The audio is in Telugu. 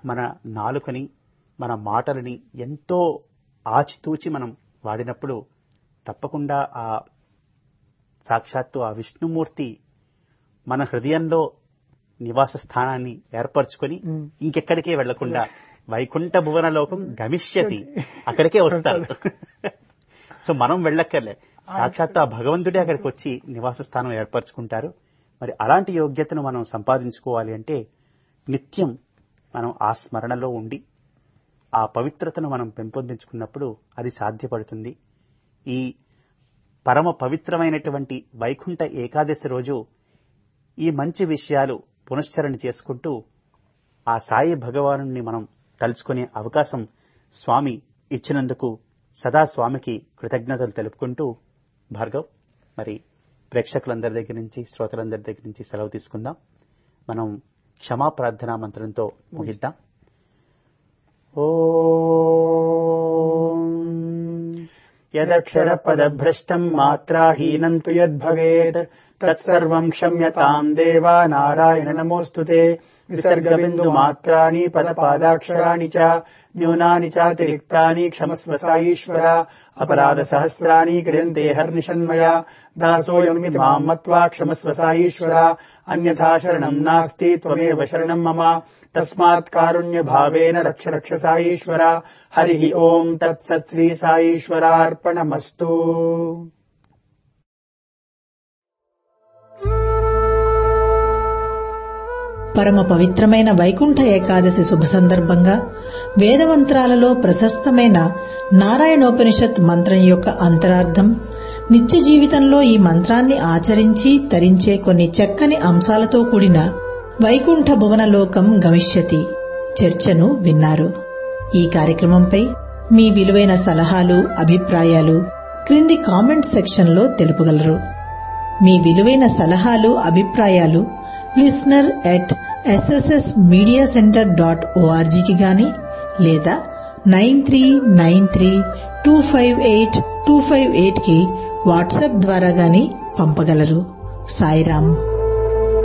మన నాలుకని మన మాటలని ఎంతో ఆచితూచి మనం వాడినప్పుడు తప్పకుండా ఆ సాక్షాత్తు ఆ విష్ణుమూర్తి మన హృదయంలో నివాస స్థానాన్ని ఏర్పరచుకొని మ్మ్. ఇంకెక్కడికే వెళ్లకుండా వైకుంఠ భువన లోకం గమిష్యతి అక్కడికే వస్తారు సో మనం వెళ్ళక్కర్లే సాక్షాత్తు ఆ భగవంతుడే అక్కడికి వచ్చి నివాస స్థానం ఏర్పరచుకుంటారు మరి అలాంటి యోగ్యతను మనం సంపాదించుకోవాలి అంటే నిత్యం మనం ఆ స్మరణలో ఉండి ఆ పవిత్రతను మనం పెంపొందించుకున్నప్పుడు అది సాధ్యపడుతుంది ఈ పరమ పవిత్రమైనటువంటి వైకుంఠ ఏకాదశి రోజు ఈ మంచి విషయాలు పునశ్చరణ చేసుకుంటూ ఆ సాయి భగవాను మనం తలుచుకునే అవకాశం స్వామి ఇచ్చినందుకు సదా స్వామికి కృతజ్ఞతలు తెలుపుకుంటూ భార్గవ్ మరి ప్రేక్షకులందరి దగ్గర నుంచి శ్రోతలందరి దగ్గర నుంచి సెలవు తీసుకుందాం మనం క్షమా ప్రార్థనా మంత్రంతో ముగిద్దాం ఓం యదక్షరపదభ్రష్టం మాత్రాహీనం తు యద్భవేత్ తత్సర్వం క్షమ్యతాం దేవా నారాయణ నమోऽस्तु ते విసర్గబిందుమాత్రాని పదపాదాక్షరాణి చ న్యూనాని చాతిరిక్తాని క్షమస్వ సాయీశ్వర అపరాధ సహస్రాని క్రియంతే హర్నిషన్మయా దాసోऽయమితి మాం మత్వా క్షమస్వ సాయీశ్వర అన్యథా శరణం నాస్తి త్వమేవ శరణం మమ తస్మాత్ కారుణ్య భావేన రక్ష రక్ష సాయీశ్వర హరి ఓం తత్సత్ శ్రీ సాయీశ్వరార్పణమస్తు పరమ పవిత్రమైన వైకుంఠ ఏకాదశి శుభ సందర్భంగా వేదమంత్రాలలో ప్రశస్తమైన నారాయణోపనిషత్ మంత్రం యొక్క అంతరార్థం నిత్య జీవితంలో ఈ మంత్రాన్ని ఆచరించి తరించే కొన్ని చక్కని అంశాలతో కూడిన వైకుంఠ భువనలోకం గమిష్యతి చర్చను విన్నారు ఈ కార్యక్రమంపై మీ విలువైన సలహాలు అభిప్రాయాలు క్రింది కామెంట్ సెక్షన్లో తెలుపగలరు మీ విలువైన సలహాలు అభిప్రాయాలు listener at SSS media center dot ఓఆర్జీకి గాని లేదా nine three nine three two five eight two five eight కి వాట్సాప్ ద్వారా గాని పంపగలరు సాయిరాం